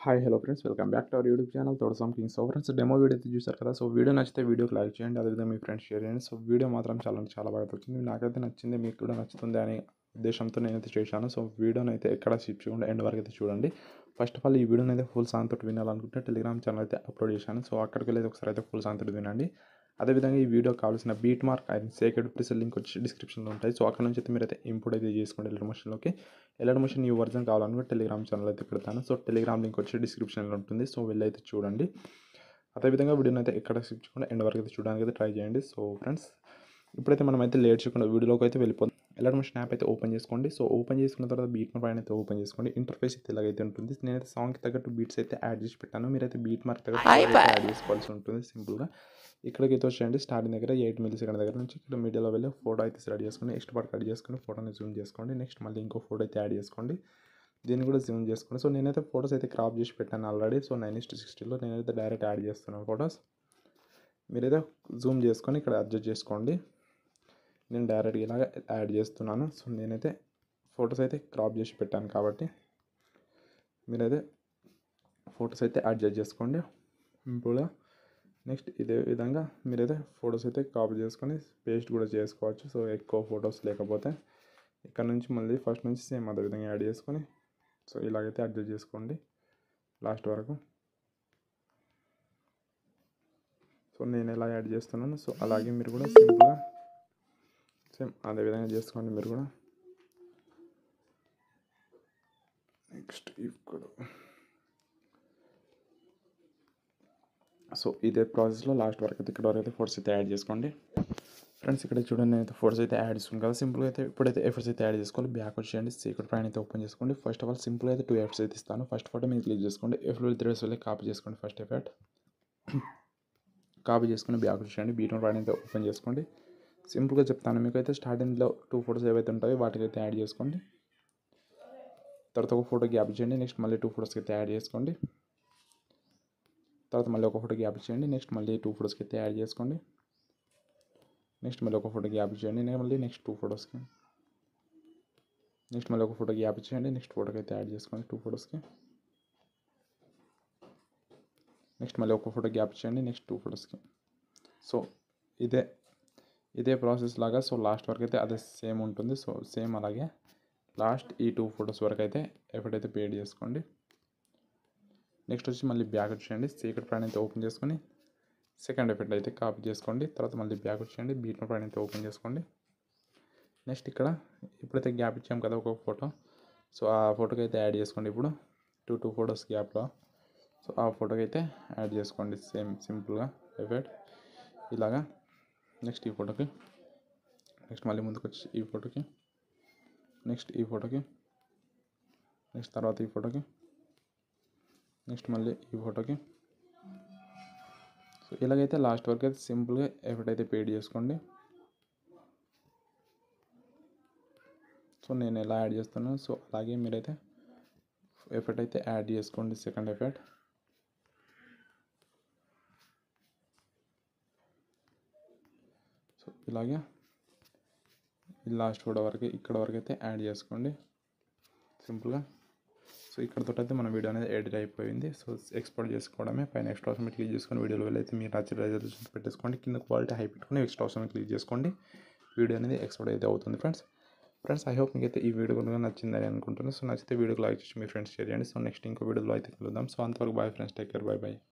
hi hello friends welcome back to our YouTube channel తోడు సమ్ కింగ్ సో ఫ్రెండ్స్ డెమో వీడియో అయితే చూసారు కదా సో వీడియో నచ్చితే వీడియోకి లైక్ చేయండి అదేవిధంగా మీ ఫ్రెండ్స్ షేర్ చేయండి సో వీడియో మాత్రం చాలా అంటే చాలా బాగా వచ్చింది నాకైతే నచ్చింది మీకు కూడా నచ్చుతుంది అనే ఉద్దేశంతో నేనైతే చేశాను సో వీడియోని అయితే ఎక్కడ స్కిప్ చేయకుండా ఎండ్ వరకు అయితే చూడండి ఫస్ట్ ఆఫ్ ఆల్ ఈ వీడియోని అయితే ఫుల్ సాంగ్ తోటి వినాలనుకుంటే టెలిగ్రామ్ ఛానల్ అయితే అప్లోడ్ చేశాను సో అక్కడికి వెళ్ళి ఒకసారి అయితే ఫుల్ సాంగ్ తోటి వినండి అదేవిధంగా ఈ వీడియో కావాల్సిన బీట్ మార్క్ అండ్ సేకెడ్ ప్రిస్ లింక్ వచ్చి డిస్క్రిప్షన్లో ఉంటాయి సో అక్కడ నుంచి అయితే మీరు అయితే ఇంపోర్ట్ అయితే చేసుకోండి ఎలర్ మోషన్లోకి ఎలర్ మోషన్ ఈ వర్జన్ కావాలనుకుంటే టెలిగ్రామ్ ఛానల్ అయితే పెడతాను సో టెలిగ్రామ్ లింక్ వచ్చి డిస్క్రిప్షన్లో ఉంటుంది సో వెళ్ళి అయితే చూడండి అదేవిధంగా వీడియోని అయితే ఎక్కడ స్కిప్ చేయకుండా ఎండ్ వరకు అయితే చూడడానికి అయితే ట్రై చేయండి సో ఫ్రెండ్స్ ఇప్పుడైతే మనం అయితే లేట్ చేయకుండా వీడియోలోకి అయితే వెళ్ళిపోతాం ఎలర్ మోషన్ యాప్ అయితే ఓపెన్ చేసుకోండి సో ఓపెన్ చేసుకున్న తర్వాత బీట్ మార్క్ పైన అయితే ఓపెన్ చేసుకోండి ఇంటర్ఫేస్ అయితే ఇలాగైతే ఉంటుంది నేనైతే సాంగ్కి తగ్గట్టు బీట్స్ అయితే యాడ్ చేసి పెట్టాను మీరైతే బీట్ మార్క్ తగ్గట్టు యాడ్ చేసుకోవాల్సి ఉంటుంది సింపుల్గా ఇక్కడికి అయితే వచ్చేయండి స్టార్టింగ్ దగ్గర ఎయిట్ మిల్లీ సెకండ్ దగ్గర నుంచి ఇక్కడ మీడియాలో వెళ్ళి ఫోటో అయితే రెడీ చేసుకొని నెక్స్ట్ పార్ట్ కట్ చేసుకొని ఫోటోని జూమ్ చేసుకోండి నెక్స్ట్ మళ్ళీ ఇంకో ఫోటో అయితే యాడ్ చేసుకోండి దీన్ని కూడా జూమ్ చేసుకోండి సో నేనైతే ఫోటోస్ అయితే క్రాప్ చేసి పెట్టాను ఆల్రెడీ సో నైన్ ఇస్ట్ సిక్స్టీలో నేనైతే డైరెక్ట్ యాడ్ చేస్తున్నాను ఫోటోస్ మీరైతే జూమ్ చేసుకొని ఇక్కడ అడ్జస్ట్ చేసుకోండి నేను డైరెక్ట్గా ఇలాగ యాడ్ చేస్తున్నాను సో నేనైతే ఫొటోస్ అయితే క్రాప్ చేసి పెట్టాను కాబట్టి మీరైతే ఫొటోస్ అయితే అడ్జస్ట్ చేసుకోండి సింపుల్గా నెక్స్ట్ ఇదే విధంగా మీరైతే ఫొటోస్ అయితే కాపీ చేసుకొని పేస్ట్ కూడా చేసుకోవచ్చు సో ఎక్కువ ఫొటోస్ లేకపోతే ఇక్కడ నుంచి మళ్ళీ ఫస్ట్ నుంచి సేమ్ అదే విధంగా యాడ్ చేసుకొని సో ఇలాగైతే అడ్జస్ట్ చేసుకోండి లాస్ట్ వరకు సో నేను ఎలా యాడ్ చేస్తున్నాను సో అలాగే మీరు కూడా సింపుల్గా సేమ్ అదే విధంగా చేసుకోండి మీరు కూడా నెక్స్ట్ ఇక్కడ సో ఇదే ప్రాసెస్లో లాస్ట్ వరకు అయితే ఇక్కడ వరకు అయితే ఫోటోస్ అయితే యాడ్ చేసుకోండి ఫ్రెండ్స్ ఇక్కడ చూడండి నేనైతే ఫోటోస్ అయితే యాడ్ చేసుకున్నాను కదా సింపుల్గా అయితే ఇప్పుడైతే ఎఫర్ట్స్ అయితే యాడ్ చేసుకోవాలి బ్యాక్ వచ్చేయండి సీక్రెట్ పైన అయితే ఓపెన్ చేసుకోండి ఫస్ట్ ఆఫ్ ఆల్ సింపుల్గా అయితే టూ ఎఫర్ట్స్ అయితే ఇస్తాను ఫస్ట్ ఫోటో మీరు క్లిక్ చేసుకోండి ఎఫ్లో త్రీ వెళ్ళి కాపీ చేసుకోండి ఫస్ట్ ఎఫర్ట్ కాపీ చేసుకుని బ్యాక్ వచ్చేయండి బీటోన్ పైన అయితే ఓపెన్ చేసుకోండి సింపుల్గా చెప్తాను మీకు అయితే స్టార్టింగ్లో టూ ఫోటోస్ ఏవైతే ఉంటాయో వాటికి అయితే యాడ్ చేసుకోండి తర్వాత ఒక ఫోటో గ్యాప్ చేయండి నెక్స్ట్ మళ్ళీ టూ ఫోటోస్కి అయితే యాడ్ చేసుకోండి తర్వాత మళ్ళీ ఒక ఫోటో గ్యాప్ చేయండి నెక్స్ట్ మళ్ళీ టూ ఫోటోస్కి అయితే యాడ్ చేసుకోండి నెక్స్ట్ మళ్ళీ ఒక ఫోటో గ్యాప్ చేయండి నేను మళ్ళీ నెక్స్ట్ టూ ఫోటోస్కి నెక్స్ట్ మళ్ళీ ఒక ఫోటో గ్యాప్ చేయండి నెక్స్ట్ ఫోటోకి అయితే యాడ్ చేసుకోండి టూ ఫోటోస్కి నెక్స్ట్ మళ్ళీ ఒక ఫోటో గ్యాప్ చేయండి నెక్స్ట్ టూ ఫోటోస్కి సో ఇదే ఇదే ప్రాసెస్ లాగా సో లాస్ట్ వరకు అయితే అదే సేమ్ ఉంటుంది సో సేమ్ అలాగే లాస్ట్ ఈ టూ ఫొటోస్ వరకు అయితే ఎప్పుడైతే పేడ్ చేసుకోండి నెక్స్ట్ వచ్చి మళ్ళీ బ్యాక్ వచ్చేయండి సీక్రెట్ ప్లాన్ అయితే ఓపెన్ చేసుకొని సెకండ్ ఎఫెక్ట్ అయితే కాపీ చేసుకోండి తర్వాత మళ్ళీ బ్యాక్ వచ్చేయండి బీట్ ప్లాన్ అయితే ఓపెన్ చేసుకోండి నెక్స్ట్ ఇక్కడ ఇప్పుడైతే గ్యాప్ ఇచ్చాం కదా ఒక ఫోటో సో ఆ ఫోటోకి అయితే యాడ్ చేసుకోండి ఇప్పుడు టూ టూ ఫొటోస్ గ్యాప్లో సో ఆ ఫోటోకి అయితే యాడ్ చేసుకోండి సేమ్ సింపుల్గా ఎఫెక్ట్ ఇలాగా నెక్స్ట్ ఈ ఫోటోకి నెక్స్ట్ మళ్ళీ ముందుకు వచ్చి ఈ ఫోటోకి నెక్స్ట్ ఈ ఫోటోకి నెక్స్ట్ తర్వాత ఈ ఫోటోకి నెక్స్ట్ మళ్ళీ ఈ ఫోటోకి సో ఇలాగైతే లాస్ట్ వరకు అయితే సింపుల్గా ఎఫెక్ట్ అయితే పేడ్ చేసుకోండి సో నేను ఎలా యాడ్ చేస్తున్నాను సో అలాగే మీరైతే ఎఫెక్ట్ అయితే యాడ్ చేసుకోండి సెకండ్ ఎఫెక్ట్ సో ఇలాగే లాస్ట్ ఫోటో వరకు ఇక్కడ వరకు అయితే యాడ్ చేసుకోండి సింపుల్గా సో ఇక్కడతో అయితే మన వీడియో అనేది ఎడిట్ అయిపోయింది సో ఎక్స్పోర్ట్ చేసుకోవడమే పైన ఎక్స్ట్రా ఆప్షన్ క్లిక్ చేసుకొని వీడియోలో వెళ్ళైతే మీరు నచ్చిన రెజల్యూషన్ పెట్టేసుకోండి కింద క్వాలిటీ హై పెట్టుకొని ఎక్స్ట్రా ఆప్షన్ క్లిక్ చేసుకోండి వీడియో అనేది ఎక్స్పోర్ట్ అయితే అవుతుంది ఫ్రెండ్స్ ఫ్రెండ్స్ ఐ హోప్ మీకు అయితే ఈ వీడియో కూడా నచ్చిందని అనుకుంటున్నాను సో నచ్చితే వీడియోకి లైక్ చేసి మీ ఫ్రెండ్స్ షేర్ చేయండి సో నెక్స్ట్ ఇంకో వీడియోలో అయితే కలుద్దాం సో అంతవరకు bye friends take care bye by